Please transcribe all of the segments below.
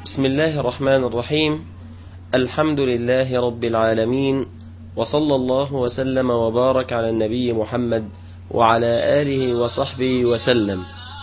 بسم الله الرحمن الرحيم الحمد لله رب العالمين وصلى الله وسلم وبارك على النبي محمد وعلى آله وصحبه وسلم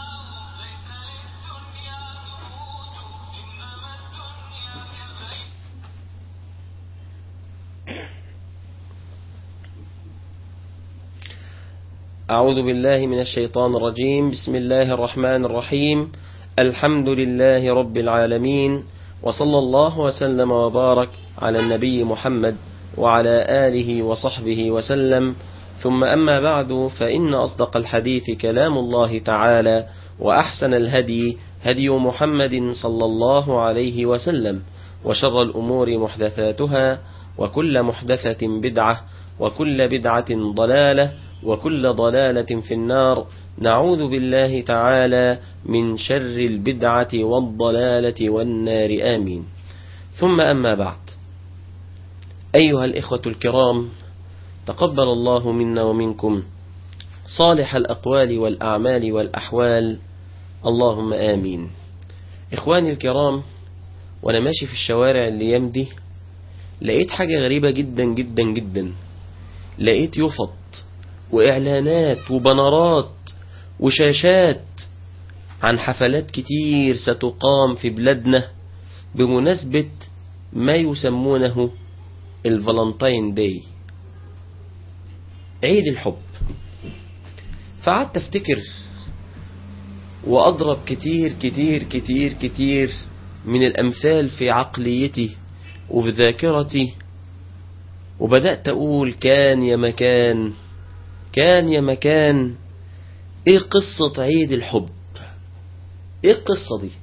أعوذ بالله من الشيطان الرجيم بسم الله الرحمن الرحيم الحمد لله رب العالمين وصلى الله وسلم وبارك على النبي محمد وعلى آله وصحبه وسلم ثم أما بعد فإن أصدق الحديث كلام الله تعالى وأحسن الهدي هدي محمد صلى الله عليه وسلم وشر الأمور محدثاتها وكل محدثة بدعة وكل بدعة ضلالة وكل ضلالة في النار نعوذ بالله تعالى من شر البدعة والضلالة والنار آمين ثم أما بعد أيها الإخوة الكرام تقبل الله منا ومنكم صالح الأقوال والأعمال والأحوال اللهم آمين إخواني الكرام وأنا ماشي في الشوارع اللي يمدي لقيت حاجة غريبة جدا جدا جدا لقيت يفط وإعلانات وبنرات وشاشات عن حفلات كتير ستقام في بلادنا بمناسبة ما يسمونه الفالنتين داي عيد الحب فقعدت افتكر واضرب كتير كتير كتير كتير من الامثال في عقليتي وفي ذاكرتي وبدأت اقول كان يا مكان كان يا مكان ايه قصة عيد الحب ايه القصة دي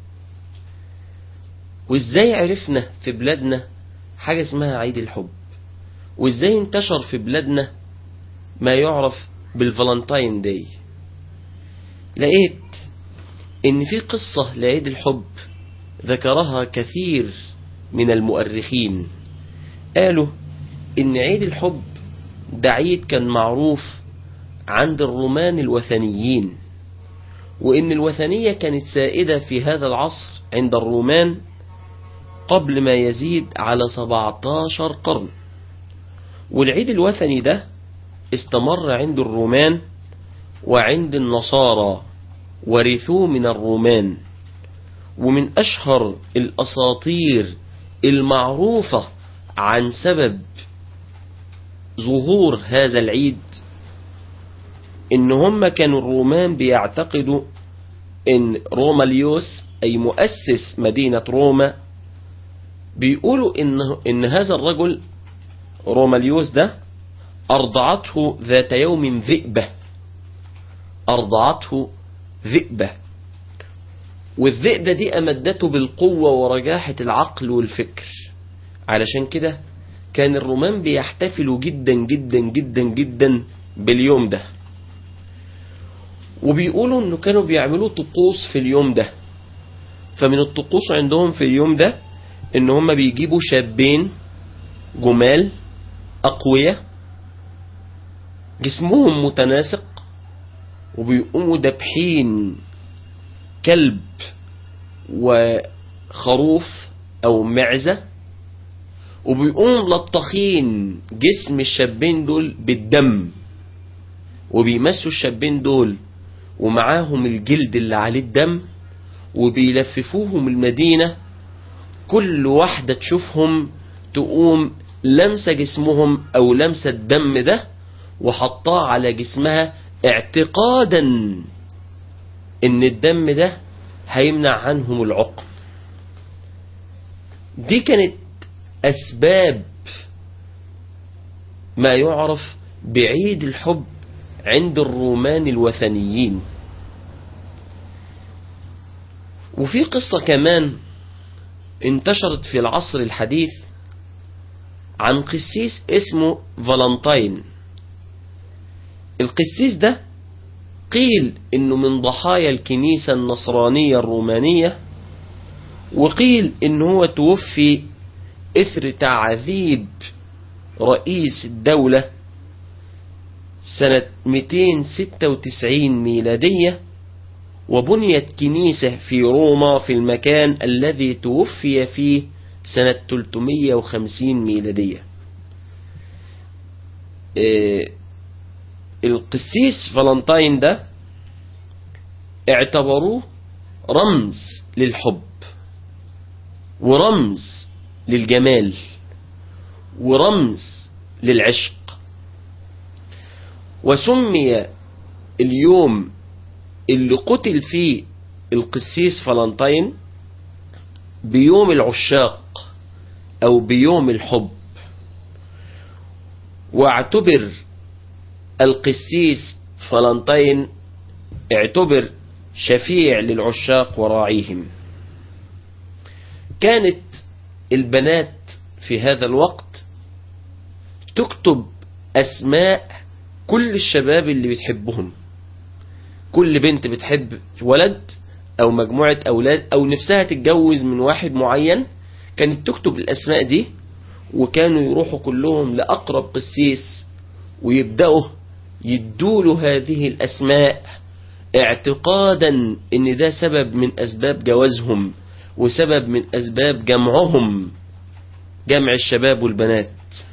وازاي عرفنا في بلادنا حاجة اسمها عيد الحب وازاي انتشر في بلادنا ما يعرف بالفالنتين داي لقيت ان في قصة لعيد الحب ذكرها كثير من المؤرخين قالوا ان عيد الحب ده عيد كان معروف عند الرومان الوثنيين وإن الوثنية كانت سائدة في هذا العصر عند الرومان قبل ما يزيد على 17 قرن والعيد الوثني ده استمر عند الرومان وعند النصارى ورثوه من الرومان ومن أشهر الأساطير المعروفة عن سبب ظهور هذا العيد ان هم كانوا الرومان بيعتقدوا ان روماليوس اي مؤسس مدينة روما بيقولوا ان, إن هذا الرجل روماليوس ده ارضعته ذات يوم ذئبة ارضعته ذئبة والذئبة دي امدته بالقوة ورجاحة العقل والفكر علشان كده كان الرومان بيحتفلوا جدا جدا جدا جدا باليوم ده وبيقولوا انه كانوا بيعملوا طقوس في اليوم ده فمن الطقوس عندهم في اليوم ده ان هم بيجيبوا شابين جمال اقوياء جسمهم متناسق وبيقوموا دبحين كلب وخروف او معزة وبيقوموا ملطخين جسم الشابين دول بالدم وبيمسوا الشابين دول ومعاهم الجلد اللي عليه الدم وبيلففوهم المدينة كل واحدة تشوفهم تقوم لمسة جسمهم أو لمسة الدم ده وحطاه على جسمها اعتقادا ان الدم ده هيمنع عنهم العقم دي كانت أسباب ما يعرف بعيد الحب عند الرومان الوثنيين وفي قصة كمان انتشرت في العصر الحديث عن قسيس اسمه فالنتين القسيس ده قيل انه من ضحايا الكنيسة النصرانية الرومانية وقيل انه هو توفي اثر تعذيب رئيس الدولة سنة 296 ميلادية وبنيت كنيسة في روما في المكان الذي توفي فيه سنة 350 ميلادية إيه القسيس فالنتاين ده اعتبروه رمز للحب ورمز للجمال ورمز للعشق وسمي اليوم اللي قتل فيه القسيس فالنتاين بيوم العشاق او بيوم الحب واعتبر القسيس فالنتين اعتبر شفيع للعشاق وراعيهم كانت البنات في هذا الوقت تكتب أسماء كل الشباب اللي بتحبهم كل بنت بتحب ولد أو مجموعة أولاد أو نفسها تتجوز من واحد معين كانت تكتب الأسماء دي وكانوا يروحوا كلهم لأقرب قسيس ويبدأوا يدوله هذه الأسماء اعتقادا ان ده سبب من اسباب جوازهم وسبب من اسباب جمعهم جمع الشباب والبنات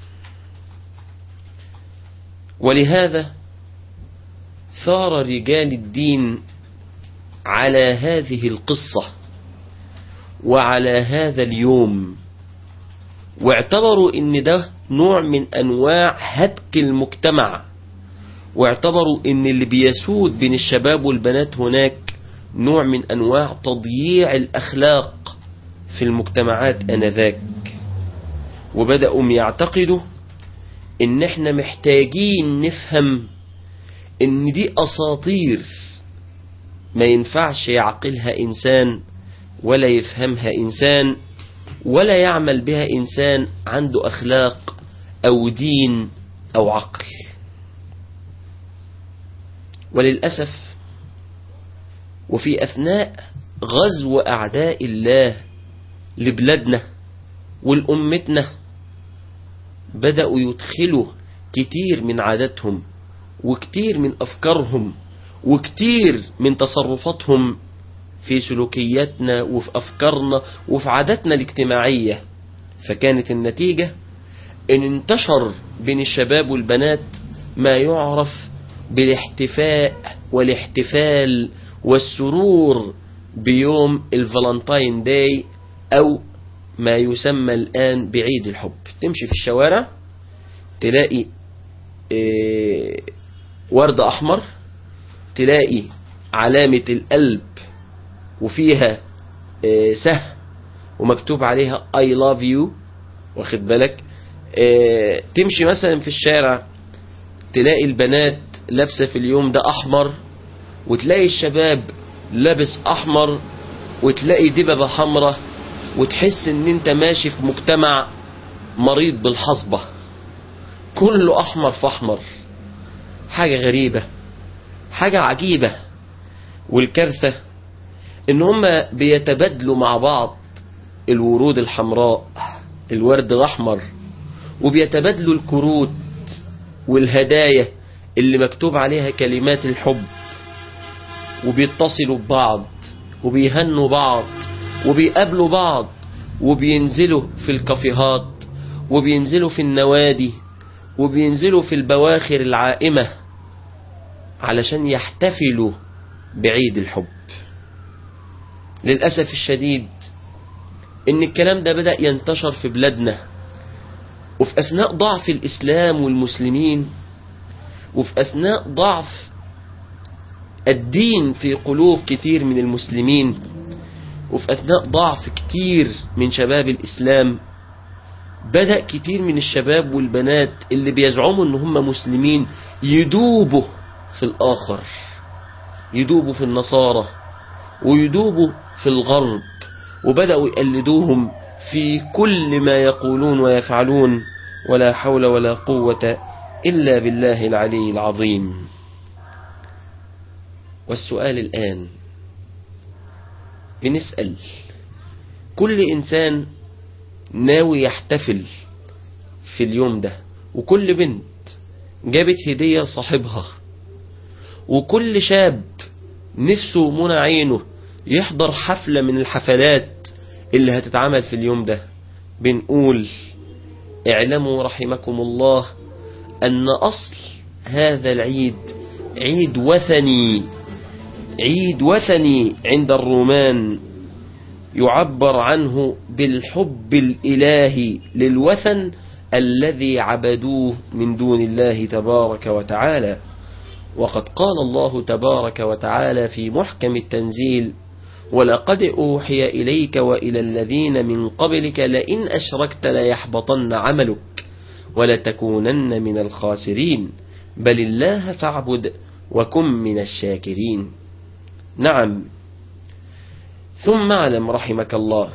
ولهذا ثار رجال الدين على هذه القصة وعلى هذا اليوم واعتبروا ان ده نوع من انواع هتك المجتمع واعتبروا ان اللي بيسود بين الشباب والبنات هناك نوع من انواع تضييع الاخلاق في المجتمعات انذاك وبدأوا يعتقدوا ان احنا محتاجين نفهم ان دي اساطير ما ينفعش يعقلها انسان ولا يفهمها انسان ولا يعمل بها انسان عنده اخلاق او دين او عقل وللأسف وفي أثناء غزو أعداء الله لبلادنا ولأمتنا بدأوا يدخلوا كتير من عاداتهم وكتير من أفكارهم وكتير من تصرفاتهم في سلوكياتنا وفي أفكارنا وفي عاداتنا الاجتماعية فكانت النتيجة ان انتشر بين الشباب والبنات ما يعرف بالاحتفاء والاحتفال والسرور بيوم الفالنتاين داي او ما يسمى الان بعيد الحب تمشي في الشوارع تلاقي اه ورد احمر تلاقي علامة القلب وفيها اه سهم ومكتوب عليها I love you واخد بالك اه تمشي مثلا في الشارع تلاقي البنات لابسه في اليوم ده احمر وتلاقي الشباب لابس احمر وتلاقي دببه حمراء وتحس ان انت ماشي في مجتمع مريض بالحصبة كله احمر في احمر حاجة غريبة حاجة عجيبة والكارثة ان هما بيتبادلوا مع بعض الورود الحمراء الورد الاحمر وبيتبادلوا الكروت والهدايا اللي مكتوب عليها كلمات الحب وبيتصلوا ببعض وبيهنوا بعض وبيقابلوا بعض وبينزلوا في الكافيهات وبينزلوا في النوادي وبينزلوا في البواخر العائمة علشان يحتفلوا بعيد الحب للأسف الشديد ان الكلام ده بدأ ينتشر في بلادنا وفي أثناء ضعف الإسلام والمسلمين وفي أثناء ضعف الدين في قلوب كتير من المسلمين وفي أثناء ضعف كتير من شباب الإسلام بدأ كتير من الشباب والبنات اللي بيزعموا ان هم مسلمين يدوبوا في الآخر يدوبوا في النصارى ويدوبوا في الغرب وبدأوا يقلدوهم في كل ما يقولون ويفعلون ولا حول ولا قوة إلا بالله العلي العظيم والسؤال الآن بنسأل كل إنسان ناوي يحتفل في اليوم ده وكل بنت جابت هدية لصاحبها وكل شاب نفسه منى عينه يحضر حفلة من الحفلات اللي هتتعمل في اليوم ده بنقول اعلموا رحمكم الله أن أصل هذا العيد عيد وثني عيد وثني عند الرومان يعبر عنه بالحب الإلهي للوثن الذي عبدوه من دون الله تبارك وتعالى وقد قال الله تبارك وتعالى في محكم التنزيل ولقد أوحي إليك وإلى الذين من قبلك لئن أشركت ليحبطن عملك ولتكونن من الخاسرين بل الله فاعبد وكن من الشاكرين نعم ثم اعلم رحمك الله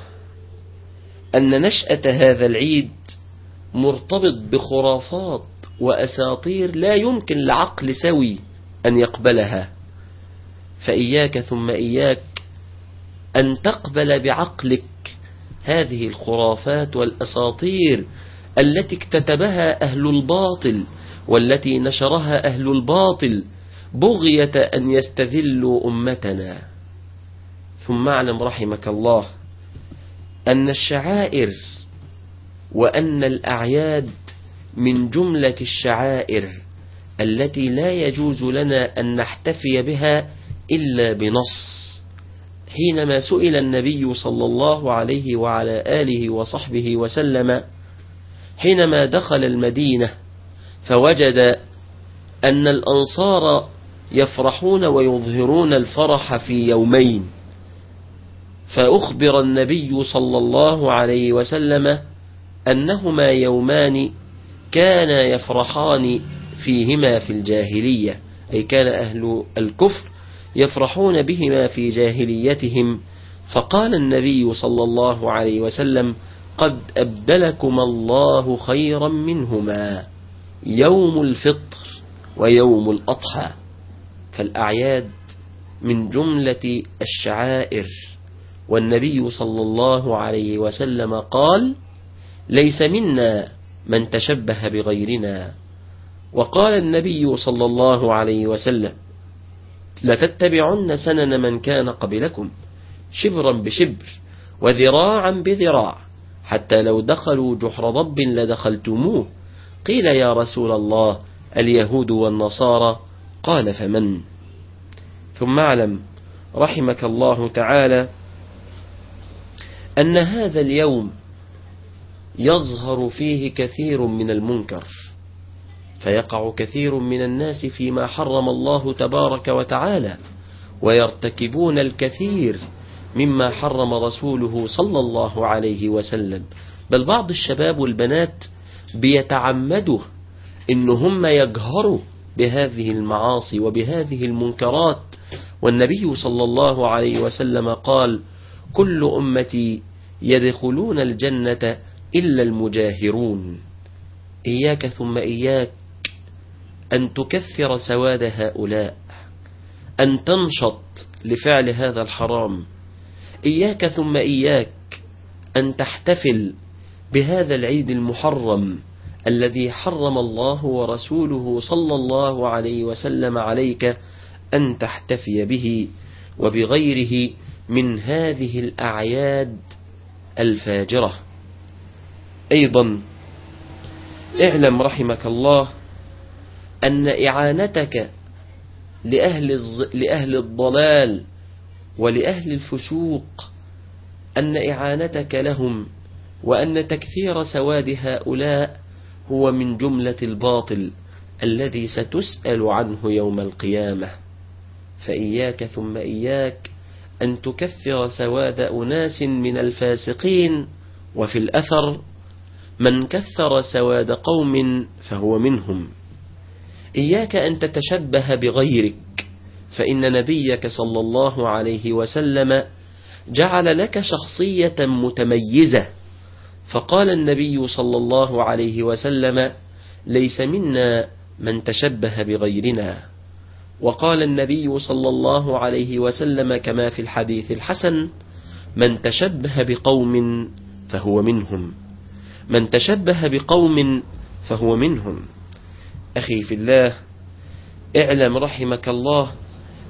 أن نشأة هذا العيد مرتبط بخرافات وأساطير لا يمكن لعقل سوي أن يقبلها فإياك ثم إياك أن تقبل بعقلك هذه الخرافات والأساطير التي اكتتبها أهل الباطل والتي نشرها أهل الباطل بغية أن يستذلوا أمتنا ثم اعلم رحمك الله أن الشعائر وأن الأعياد من جملة الشعائر التي لا يجوز لنا أن نحتفي بها إلا بنص حينما سئل النبي صلى الله عليه وعلى آله وصحبه وسلم حينما دخل المدينة فوجد أن الأنصار يفرحون ويظهرون الفرح في يومين فأخبر النبي صلى الله عليه وسلم أنهما يومان كان يفرحان فيهما في الجاهلية أي كان أهل الكفر يفرحون بهما في جاهليتهم فقال النبي صلى الله عليه وسلم قد أبدلكم الله خيرا منهما يوم الفطر ويوم الأضحى فالأعياد من جملة الشعائر والنبي صلى الله عليه وسلم قال ليس منا من تشبه بغيرنا وقال النبي صلى الله عليه وسلم لتتبعن سنن من كان قبلكم شبرا بشبر وذراعا بذراع حتى لو دخلوا جحر ضب لدخلتموه قيل يا رسول الله اليهود والنصارى قال فمن ثم اعلم رحمك الله تعالى أن هذا اليوم يظهر فيه كثير من المنكر فيقع كثير من الناس فيما حرم الله تبارك وتعالى ويرتكبون الكثير مما حرم رسوله صلى الله عليه وسلم بل بعض الشباب والبنات بيتعمدوا إن هم يجهروا بهذه المعاصي وبهذه المنكرات والنبي صلى الله عليه وسلم قال كل أمتي يدخلون الجنة إلا المجاهرون إياك ثم إياك أن تكثر سواد هؤلاء أن تنشط لفعل هذا الحرام إياك ثم إياك أن تحتفل بهذا العيد المحرم الذي حرم الله ورسوله صلى الله عليه وسلم عليك أن تحتفي به وبغيره من هذه الأعياد الفاجرة أيضا اعلم رحمك الله أن إعانتك لأهل, الز... لأهل الضلال ولأهل الفسوق أن إعانتك لهم وأن تكثير سواد هؤلاء هو من جملة الباطل الذي ستسأل عنه يوم القيامة فإياك ثم إياك أن تكثر سواد أناس من الفاسقين وفي الأثر من كثر سواد قوم فهو منهم إياك أن تتشبه بغيرك فإن نبيك صلى الله عليه وسلم جعل لك شخصية متميزة فقال النبي صلى الله عليه وسلم ليس منا من تشبه بغيرنا وقال النبي صلى الله عليه وسلم كما في الحديث الحسن من تشبه بقوم فهو منهم من تشبه بقوم فهو منهم أخي في الله اعلم رحمك الله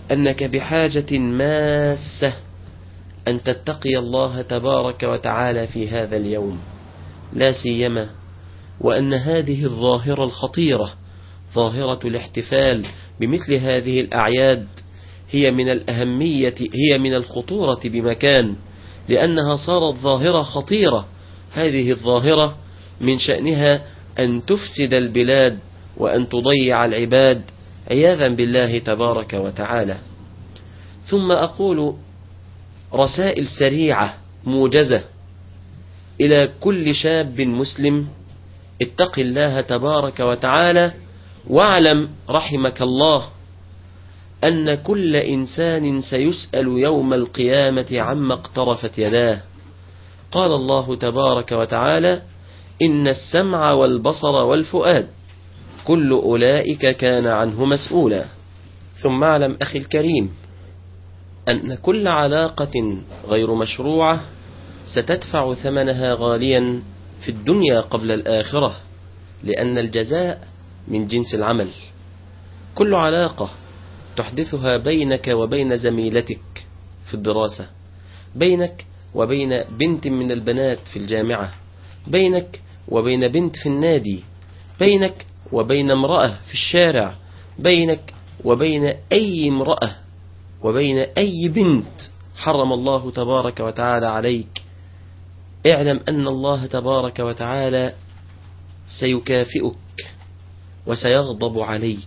أنك بحاجة ماسة أن تتقي الله تبارك وتعالى في هذا اليوم لا سيما وأن هذه الظاهرة الخطيرة ظاهرة الاحتفال بمثل هذه الأعياد هي من الأهمية هي من الخطورة بمكان لأنها صارت ظاهرة خطيرة هذه الظاهرة من شأنها أن تفسد البلاد وأن تضيع العباد عياذا بالله تبارك وتعالى ثم أقول رسائل سريعة موجزة إلى كل شاب مسلم اتق الله تبارك وتعالى واعلم رحمك الله أن كل إنسان سيسأل يوم القيامة عما اقترفت يداه قال الله تبارك وتعالى إن السمع والبصر والفؤاد كل أولئك كان عنه مسؤولا ثم اعلم أخي الكريم أن كل علاقة غير مشروعة ستدفع ثمنها غاليا في الدنيا قبل الآخرة لأن الجزاء من جنس العمل كل علاقة تحدثها بينك وبين زميلتك في الدراسة بينك وبين بنت من البنات في الجامعة بينك وبين بنت في النادي بينك وبين امرأة في الشارع بينك وبين أي امرأة وبين أي بنت حرم الله تبارك وتعالى عليك اعلم أن الله تبارك وتعالى سيكافئك وسيغضب عليك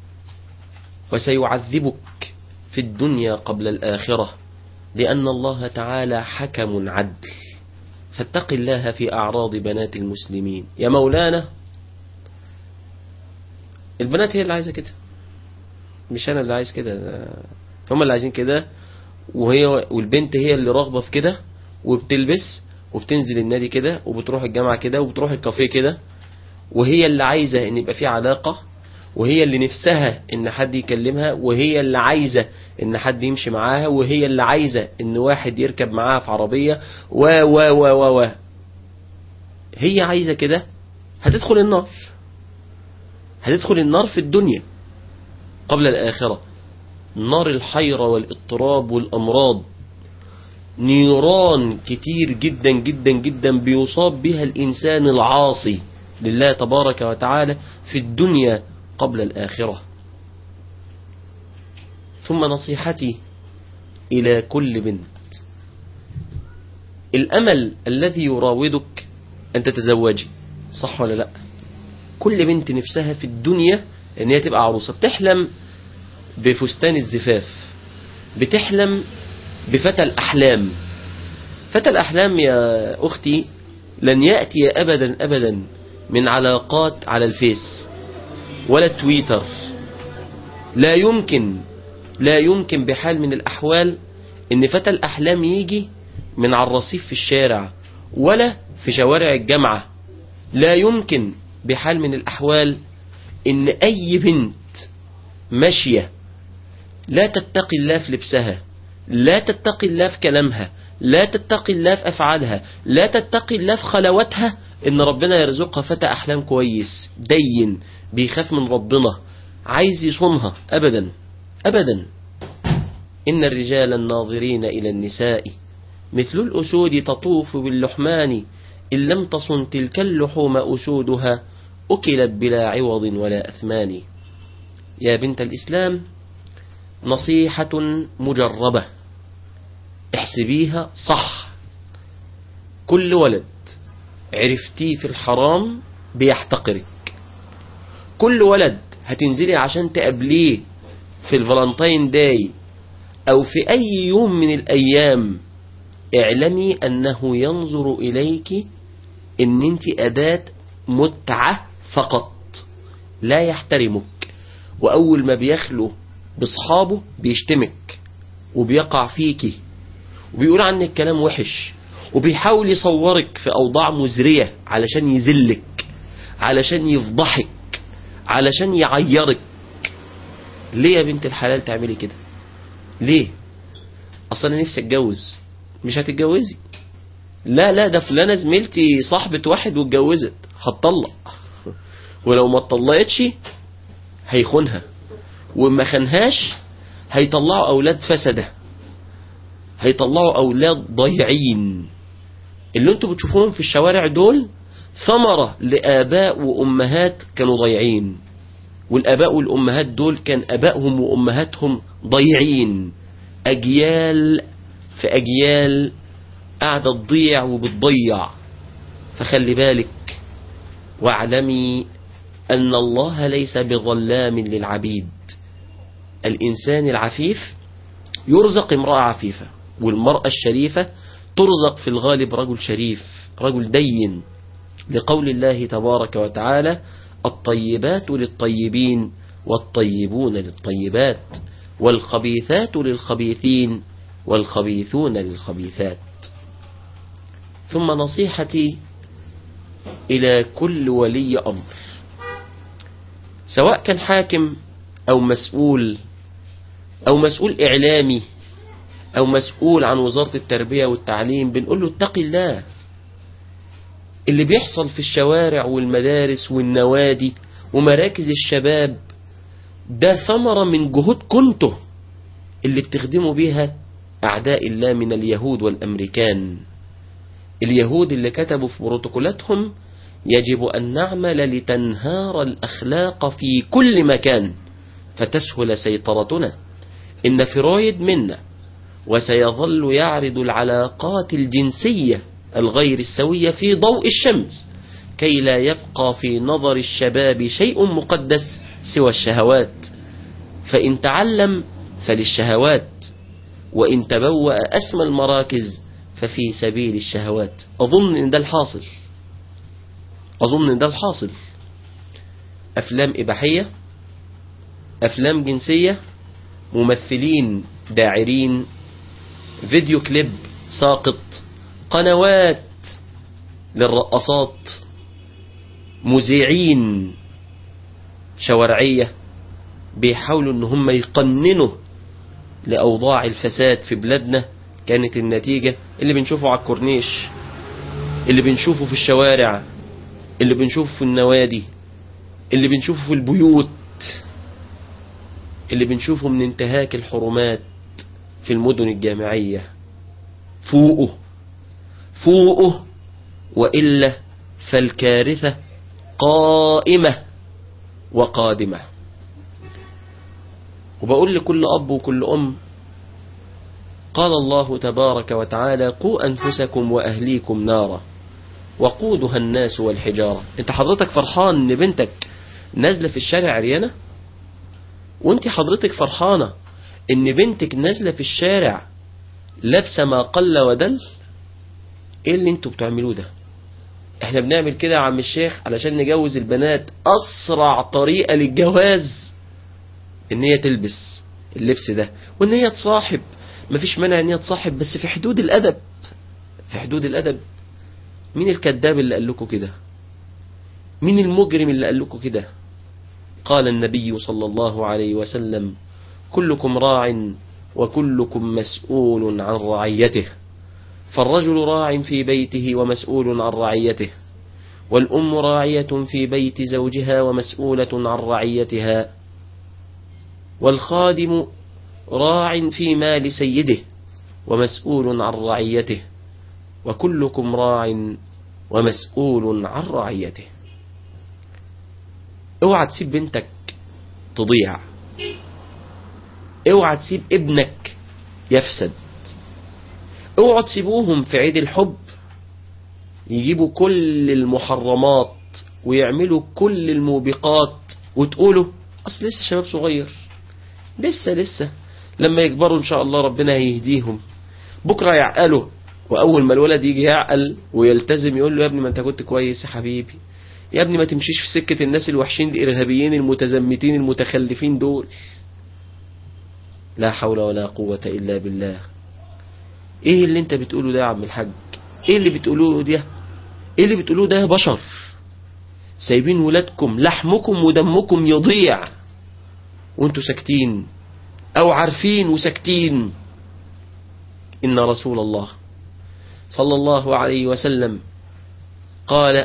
وسيعذبك في الدنيا قبل الآخرة لأن الله تعالى حكم عدل فاتق الله في أعراض بنات المسلمين يا مولانا البنات هي اللي عايزة كده مش أنا اللي عايز كده هم اللي عايزين كده وهي والبنت هي اللي راغبة في كده وبتلبس وبتنزل النادي كده وبتروح الجامعة كده وبتروح الكافيه كده وهي اللي عايزة ان يبقى في علاقة وهي اللي نفسها ان حد يكلمها وهي اللي عايزة ان حد يمشي معاها وهي اللي عايزة ان واحد يركب معاها في عربية و و و و و هي عايزة كده هتدخل النار هتدخل النار في الدنيا قبل الآخرة نار الحيرة والاضطراب والأمراض نيران كتير جدا جدا جدا بيصاب بها الإنسان العاصي لله تبارك وتعالى في الدنيا قبل الآخرة ثم نصيحتي إلى كل بنت الأمل الذي يراودك أن تتزوجي صح ولا لا كل بنت نفسها في الدنيا أن هي تبقى عروسة بتحلم بفستان الزفاف بتحلم بفتى الأحلام فتى الأحلام يا أختي لن يأتي أبدا أبدا من علاقات على الفيس ولا تويتر لا يمكن لا يمكن بحال من الأحوال ان فتى الأحلام يجي من على الرصيف في الشارع ولا في شوارع الجامعة لا يمكن بحال من الأحوال ان أي بنت ماشية لا تتقي الله في لبسها لا تتقي الله في كلامها لا تتقي الله في أفعالها لا تتقي الله في خلواتها إن ربنا يرزقها فتى أحلام كويس دين بيخاف من ربنا عايز يصونها أبدا أبدا إن الرجال الناظرين إلى النساء مثل الأسود تطوف باللحمان إن لم تصن تلك اللحوم أسودها أكلت بلا عوض ولا أثمان يا بنت الإسلام نصيحة مجربة احسبيها صح كل ولد عرفتيه في الحرام بيحتقرك كل ولد هتنزلي عشان تقابليه في الفالنتين داي او في اي يوم من الايام اعلمي انه ينظر اليك ان انت اداة متعة فقط لا يحترمك واول ما بيخلو باصحابه بيشتمك وبيقع فيكي وبيقول عنك كلام وحش وبيحاول يصورك في أوضاع مزرية علشان يذلك علشان يفضحك علشان يعيرك ليه يا بنت الحلال تعملي كده ليه اصلا انا نفسي اتجوز مش هتتجوزي لا لا ده فلانه زميلتي صاحبه واحد واتجوزت هتطلق ولو ما اتطلقتش هيخونها وما خانهاش هيطلعوا أولاد فسدة هيطلعوا أولاد ضيعين اللي انتوا بتشوفوهم في الشوارع دول ثمرة لآباء وأمهات كانوا ضيعين والآباء والأمهات دول كان آبائهم وأمهاتهم ضيعين أجيال في أجيال قاعدة تضيع وبتضيع فخلي بالك واعلمي أن الله ليس بظلام للعبيد الإنسان العفيف يرزق امرأة عفيفة والمرأة الشريفة ترزق في الغالب رجل شريف رجل دين لقول الله تبارك وتعالى الطيبات للطيبين والطيبون للطيبات والخبيثات للخبيثين والخبيثون للخبيثات ثم نصيحتي إلى كل ولي أمر سواء كان حاكم أو مسؤول أو مسؤول إعلامي أو مسؤول عن وزارة التربية والتعليم بنقول له اتق الله اللي بيحصل في الشوارع والمدارس والنوادي ومراكز الشباب ده ثمرة من جهود كنته اللي بتخدموا بيها أعداء الله من اليهود والأمريكان اليهود اللي كتبوا في بروتوكولاتهم يجب أن نعمل لتنهار الأخلاق في كل مكان فتسهل سيطرتنا إن فرويد منا وسيظل يعرض العلاقات الجنسية الغير السوية في ضوء الشمس كي لا يبقى في نظر الشباب شيء مقدس سوى الشهوات فإن تعلم فللشهوات وإن تبوأ أسمى المراكز ففي سبيل الشهوات أظن إن ده الحاصل أظن إن ده الحاصل أفلام إباحية أفلام جنسية ممثلين داعرين فيديو كليب ساقط قنوات للرقصات مذيعين شوارعية بيحاولوا ان هم يقننوا لأوضاع الفساد في بلادنا كانت النتيجة اللي بنشوفه على الكورنيش اللي بنشوفه في الشوارع اللي بنشوفه في النوادي اللي بنشوفه في البيوت اللي بنشوفه من انتهاك الحرمات في المدن الجامعية فوقه فوقه وإلا فالكارثة قائمة وقادمة وبقول لكل أب وكل أم قال الله تبارك وتعالى قوا أنفسكم وأهليكم نارا وقودها الناس والحجارة انت حضرتك فرحان ان بنتك نازلة في الشارع عريانة وانت حضرتك فرحانة ان بنتك نازلة في الشارع لابسة ما قل ودل ايه اللي انتوا بتعملوه ده احنا بنعمل كده يا عم الشيخ علشان نجوز البنات اسرع طريقة للجواز ان هي تلبس اللبس ده وان هي تصاحب مفيش مانع ان هي تصاحب بس في حدود الادب في حدود الادب مين الكذاب اللي قال لكم كده مين المجرم اللي قال لكم كده قال النبي صلى الله عليه وسلم كلكم راع وكلكم مسؤول عن رعيته فالرجل راع في بيته ومسؤول عن رعيته والأم راعية في بيت زوجها ومسؤولة عن رعيتها والخادم راع في مال سيده ومسؤول عن رعيته وكلكم راع ومسؤول عن رعيته اوعى تسيب بنتك تضيع اوعى تسيب ابنك يفسد اوعوا تسيبوهم في عيد الحب يجيبوا كل المحرمات ويعملوا كل الموبقات وتقولوا اصل لسه شباب صغير لسه لسه لما يكبروا ان شاء الله ربنا هيهديهم بكره يعقلوا واول ما الولد يجي يعقل ويلتزم يقول له يا ابني ما انت كنت كويس يا حبيبي يا ابني ما تمشيش في سكة الناس الوحشين الإرهابيين المتزمتين المتخلفين دول لا حول ولا قوة إلا بالله ايه اللي انت بتقوله ده يا عم الحاج ايه اللي بتقولوه ده ايه اللي بتقولوه ده يا بشر سايبين ولادكم لحمكم ودمكم يضيع وانتوا ساكتين او عارفين وساكتين ان رسول الله صلى الله عليه وسلم قال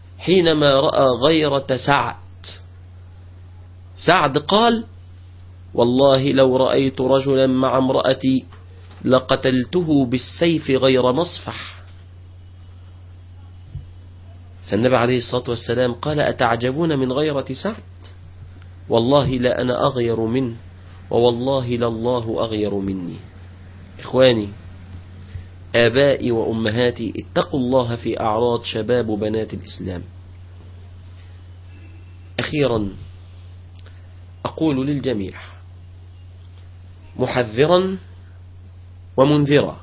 حينما رأى غيرة سعد سعد قال والله لو رأيت رجلا مع امرأتي لقتلته بالسيف غير مصفح فالنبي عليه الصلاة والسلام قال أتعجبون من غيرة سعد والله لا أنا أغير منه ووالله لله أغير مني إخواني آبائي وأمهاتي اتقوا الله في أعراض شباب وبنات الإسلام أخيرا أقول للجميع محذرا ومنذرا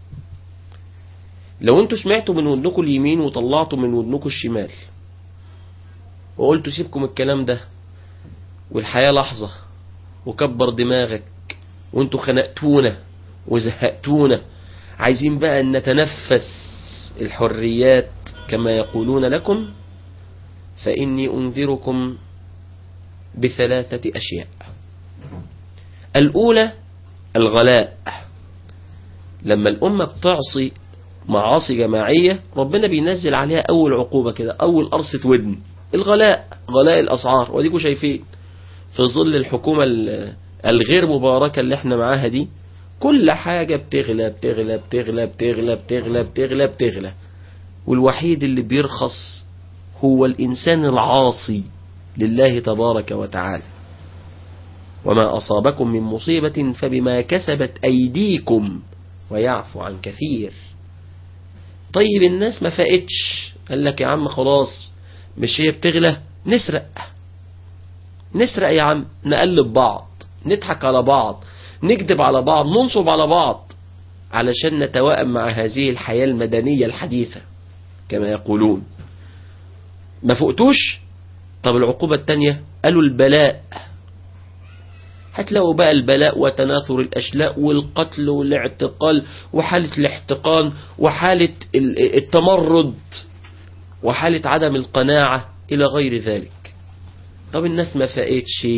لو انتوا سمعتوا من ودنكم اليمين وطلعتوا من ودنكم الشمال وقلتوا سيبكم الكلام ده والحياة لحظة وكبر دماغك وانتوا خنقتونا وزهقتونا عايزين بقى ان نتنفس الحريات كما يقولون لكم فإني أنذركم بثلاثة أشياء الأولى الغلاء لما الأمة بتعصي معاصي جماعية ربنا بينزل عليها أول عقوبة كده أول قرصة ودن الغلاء غلاء الأسعار وديكوا شايفين في ظل الحكومة الغير مباركة اللي احنا معاها دي كل حاجة بتغلى بتغلى بتغلى بتغلى بتغلى بتغلى بتغلى والوحيد اللي بيرخص هو الإنسان العاصي لله تبارك وتعالى وما أصابكم من مصيبة فبما كسبت أيديكم ويعفو عن كثير طيب الناس ما فاقتش قال لك يا عم خلاص مش هي بتغلى نسرق نسرق يا عم نقلب بعض نضحك على بعض نكذب على بعض ننصب على بعض علشان نتوائم مع هذه الحياة المدنية الحديثة كما يقولون ما فقتوش طب العقوبة التانية قالوا البلاء هتلاقوا بقى البلاء وتناثر الأشلاء والقتل والاعتقال وحالة الاحتقان وحالة التمرد وحالة عدم القناعة إلى غير ذلك طب الناس ما فاقتش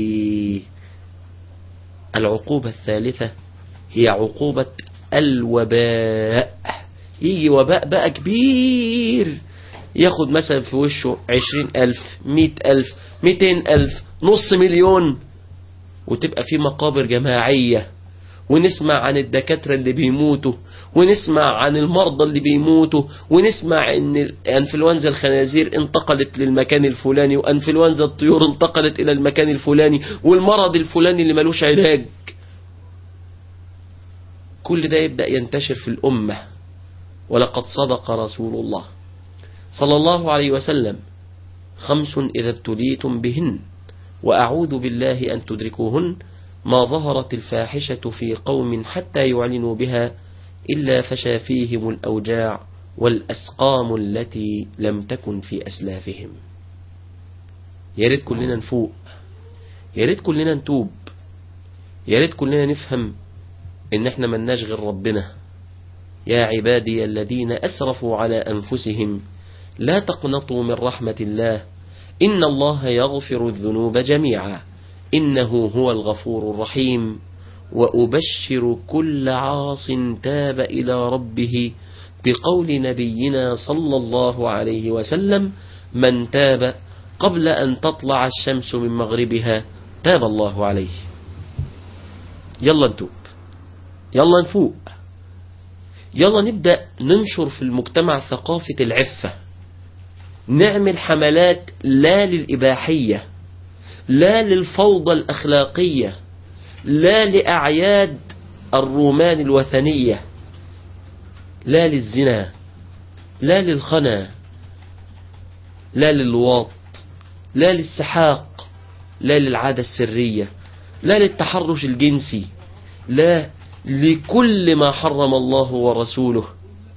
العقوبة الثالثة هي عقوبة الوباء يجي وباء بقى كبير ياخد مثلا في وشه عشرين ألف مئة ألف مئتين ألف نص مليون وتبقى في مقابر جماعية ونسمع عن الدكاترة اللي بيموتوا ونسمع عن المرضى اللي بيموتوا ونسمع ان انفلونزا الخنازير انتقلت للمكان الفلاني وانفلونزا الطيور انتقلت الى المكان الفلاني والمرض الفلاني اللي ملوش علاج كل ده يبدأ ينتشر في الأمة ولقد صدق رسول الله صلى الله عليه وسلم خمس إذا ابتليتم بهن وأعوذ بالله أن تدركوهن ما ظهرت الفاحشة في قوم حتى يعلنوا بها إلا فشى فيهم الأوجاع والأسقام التي لم تكن في أسلافهم يا ريت كلنا نفوق يا ريت كلنا نتوب يا ريت كلنا نفهم إن احنا ملناش غير ربنا يا عبادي الذين أسرفوا على أنفسهم لا تقنطوا من رحمة الله إن الله يغفر الذنوب جميعا إنه هو الغفور الرحيم وأبشر كل عاص تاب إلى ربه بقول نبينا صلى الله عليه وسلم من تاب قبل أن تطلع الشمس من مغربها تاب الله عليه يلا نتوب يلا نفوق يلا نبدأ ننشر في المجتمع ثقافة العفة نعمل حملات لا للإباحية لا للفوضى الأخلاقية لا لأعياد الرومان الوثنية لا للزنا لا للخنا لا للواط لا للسحاق لا للعادة السرية لا للتحرش الجنسي لا لكل ما حرم الله ورسوله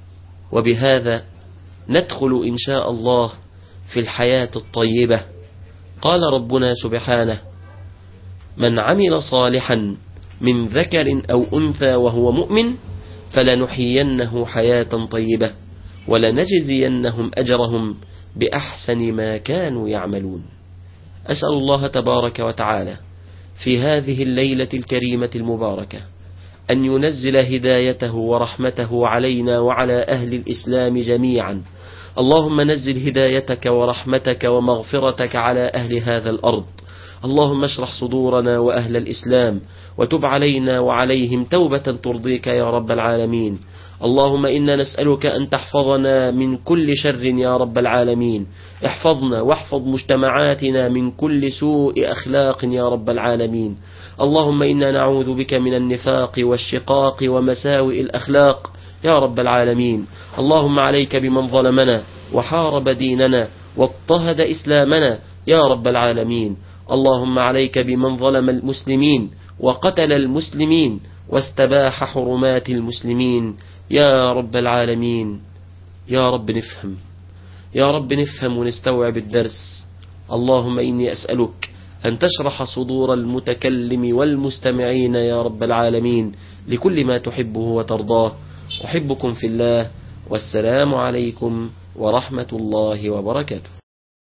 وبهذا ندخل إن شاء الله في الحياة الطيبة قال ربنا سبحانه من عمل صالحا من ذكر أو أنثى وهو مؤمن فلنحيينه حياة طيبة ولنجزينهم أجرهم بأحسن ما كانوا يعملون أسأل الله تبارك وتعالى في هذه الليلة الكريمة المباركة أن ينزل هدايته ورحمته علينا وعلى أهل الإسلام جميعا اللهم نزل هدايتك ورحمتك ومغفرتك على أهل هذا الأرض اللهم اشرح صدورنا وأهل الإسلام وتب علينا وعليهم توبة ترضيك يا رب العالمين اللهم إنا نسألك أن تحفظنا من كل شر يا رب العالمين احفظنا واحفظ مجتمعاتنا من كل سوء أخلاق يا رب العالمين اللهم إنا نعوذ بك من النفاق والشقاق ومساوئ الأخلاق يا رب العالمين اللهم عليك بمن ظلمنا وحارب ديننا واضطهد إسلامنا يا رب العالمين اللهم عليك بمن ظلم المسلمين وقتل المسلمين واستباح حرمات المسلمين يا رب العالمين يا رب نفهم يا رب نفهم ونستوعب الدرس اللهم إني أسألك أن تشرح صدور المتكلم والمستمعين يا رب العالمين لكل ما تحبه وترضاه أحبكم في الله والسلام عليكم ورحمة الله وبركاته